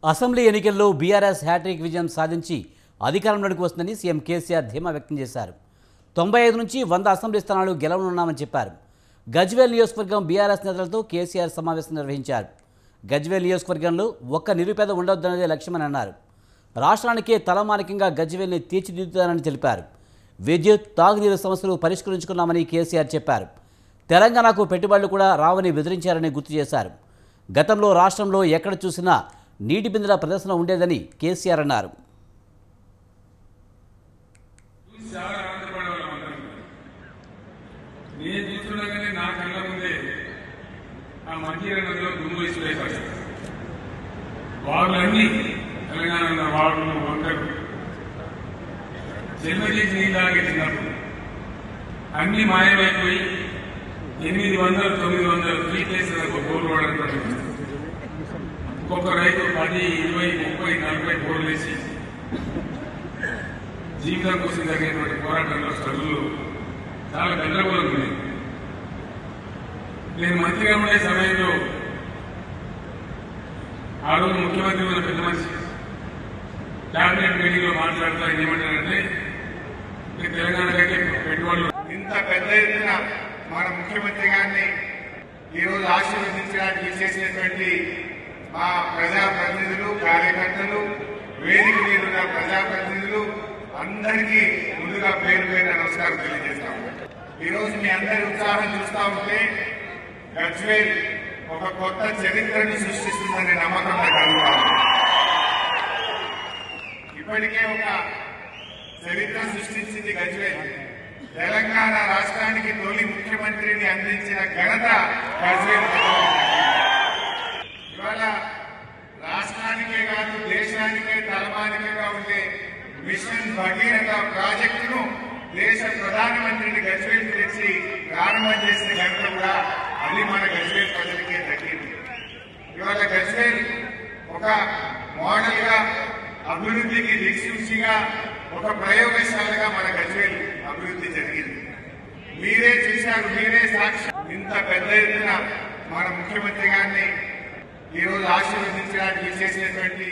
Assembly ఎన్నికల్లో BRS hat trick విజయం సాధించి అధికారంలోకి వస్తుందని సీఎం కేసీఆర్ ధీమా వ్యక్తం చేశారు తొంభై ఐదు నుంచి వంద అసెంబ్లీ స్థానాలు గెలవనున్నామని చెప్పారు గజ్వేల్ నియోజకవర్గం బీఆర్ఎస్ నేతలతో కేసీఆర్ సమావేశం నిర్వహించారు గజ్వేల్ నియోజకవర్గంలో ఒక్క నిరుపేద ఉండొద్దన్నదే లక్ష్యమని అన్నారు రాష్ట్రానికే తలమానికంగా గజ్వేల్ని తీర్చిదిద్దుతానని తెలిపారు విద్యుత్ తాగునీరు సమస్యలు పరిష్కరించుకున్నామని కేసీఆర్ చెప్పారు తెలంగాణకు పెట్టుబడులు కూడా రావని బెదిరించారని గుర్తు చేశారు గతంలో రాష్ట్రంలో ఎక్కడ చూసినా నీటి బిందెల ప్రదర్శన ఉండేదని కేసీఆర్ అన్నారు చూసి చాలా ఆనందపడే వాళ్ళం అందరం నేను చూస్తుండగానే నా కళ్ళ ముందే ఆ మంచిర్యాల నదిలో దుమ్ము వేసిపోయి వాగులన్నీ తెలంగాణ వాగులు వంకలు జన్మ చేసి నీళ్ళలాగే చిన్నప్పుడు అన్ని మాయమైపోయి ఎనిమిది వందలు తొమ్మిది వందలు త్రీ ప్లేసెస్ ఒక బోర్లు వాడడం ప్రారంభించారు ఒక్కొక్క రైతు పది ఇరవై ముప్పై నలభై బోర్లు వేసి జీవితం కోసం జరిగేటువంటి పోరాటంలో స్ట్రగుల్ చాలా గందరగోళం ఉంది నేను మంత్రిగా ఉండే సమయంలో ఆ రోజు ముఖ్యమంత్రి ఉన్న పెద్ద మనిషి క్యాబినెట్ మీటింగ్ లో మాట్లాడుతూ ఆయన ఏమంటారంటే ఈ తెలంగాణకైతే పెట్టుబడులు ఇంత పెద్ద ఎత్తున మన ముఖ్యమంత్రి గారిని ఈరోజు ఆశీర్వదించడానికి విచ్చేసినటువంటి మా ప్రజాప్రతినిధులు కార్యకర్తలు వేదిక మీద ఉన్న ప్రజాప్రతినిధులు అందరికీ ముందుగా పేరు పేరు నమస్కారం తెలియజేస్తాం ఈరోజు మీ అందరి ఉత్సాహం చూస్తా ఉంటే గజ్వేల్ ఒక కొత్త చరిత్రను సృష్టిస్తుందనే నమ్మకం నాకు కలుగుతా ఉంది. ఇప్పటికే ఒక చరిత్ర సృష్టించింది గజ్వేల్ తెలంగాణ రాష్ట్రానికి తొలి ముఖ్యమంత్రిని అందించిన ఘనత గజ్వేల్ ఇవాళ రాష్ట్రానికే కాదు దేశానికే తలమానికగా ఉండే మిషన్ భగీరథ ప్రాజెక్టును దేశ ప్రధానమంత్రిని గజ్వేల్ తెచ్చి ప్రారంభం చేసిన ఘనత కూడా అది మన గజ్వేల్ ప్రజలకే దక్కింది ఇవాళ గజ్వేల్ ఒక మోడల్ గా అభివృద్ధికి దిక్సూచిగా ఒక ప్రయోగశాలగా మన గజ్వేల్ అభివృద్ధి జరిగింది మీరే చూశారు మీరే సాక్షి ఇంత పెద్ద ఎత్తున మన ముఖ్యమంత్రి గారిని ఈరోజు ఆశీర్వదించడానికి విచ్చేసినటువంటి